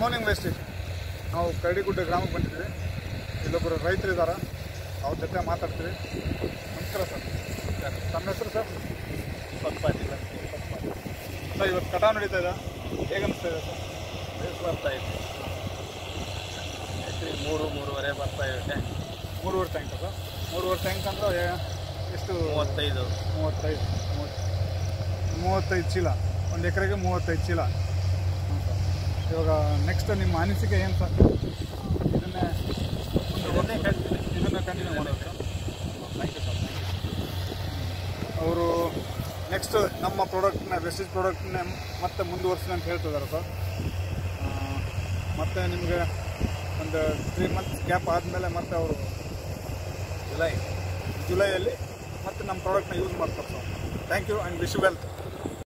morning wastage ನಾವು ಕರಡಿಗುಡ್ಡ ಗ್ರಾಮಕ್ಕೆ ಬಂದಿದ್ದೀವಿ ಇಲ್ಲೊಬ್ಬರು ರೈತರು ಇದ್ದಾರೆ ಅವ್ರ ಜೊತೆ ಮಾತಾಡ್ತೀವಿ ನಮಸ್ಕಾರ ಸರ್ ತಮ್ಮ ಹೆಸರು ಸರ್ ಪತ್ಪಾಟಿಲ್ಲ ಸರ್ ಇವತ್ತು ಕಟಾವು ನಡೀತಾ ಇದೆ ಹೇಗೆ ಅನಿಸ್ತಾ ಇದೆ ಸರ್ ಬೇಸ್ ಬರ್ತಾ ಇದೆ ಎಕರೆ ಮೂರು ಮೂರುವರೆ ಬರ್ತಾ ಇದೆ ಟ್ಯಾಂಕ್ ಮೂರುವರೆ ಟ್ಯಾಂಕ್ ಸರ್ ಮೂರುವರೆ ಟ್ಯಾಂಕ್ ಅಂದ್ರೆ ಎಷ್ಟು ಮೂವತ್ತೈದು ಮೂವತ್ತೈದು ಮೂವತ್ತು ಮೂವತ್ತೈದು ಚೀಲ ಒಂದು ಎಕರೆಗೆ ಮೂವತ್ತೈದು ಚೀಲ ಹ್ಞೂ ಸರ್ ಇವಾಗ ನೆಕ್ಸ್ಟ್ ನಿಮ್ಮ ಅನಿಸಿಕೆ ಏನು ಸರ್ ಇದನ್ನೇ ಇದನ್ನೇ ಹೇಳ್ತೀನಿ ಇದನ್ನು ಕಂಟಿನ್ಯೂ ಮಾಡೋದು sir thank you sir thank you ಅವರು ನೆಕ್ಸ್ಟ್ ನಮ್ಮ ಪ್ರಾಡಕ್ಟ್ನ ವೆಸ್ಟೇಜ್ ಪ್ರಾಡಕ್ಟ್ನ ಮತ್ತೆ ಮುಂದುವರ್ಸಿ ಅಂತ ಹೇಳ್ತಿದ್ದಾರೆ ಸರ್ ಆ, ಮತ್ತೆ ನಿಮಗೆ ಒಂದು ತ್ರೀ ಮಂತ್ಸ್ ಗ್ಯಾಪ್ ಆದಮೇಲೆ ಮತ್ತೆ ಅವರು ಜುಲೈ ಜುಲೈಯಲ್ಲಿ ಮತ್ತೆ ನಮ್ಮ ಪ್ರಾಡಕ್ಟ್ನ ಯೂಸ್ ಮಾಡ್ತಾರೆ sir thank you and wish wealth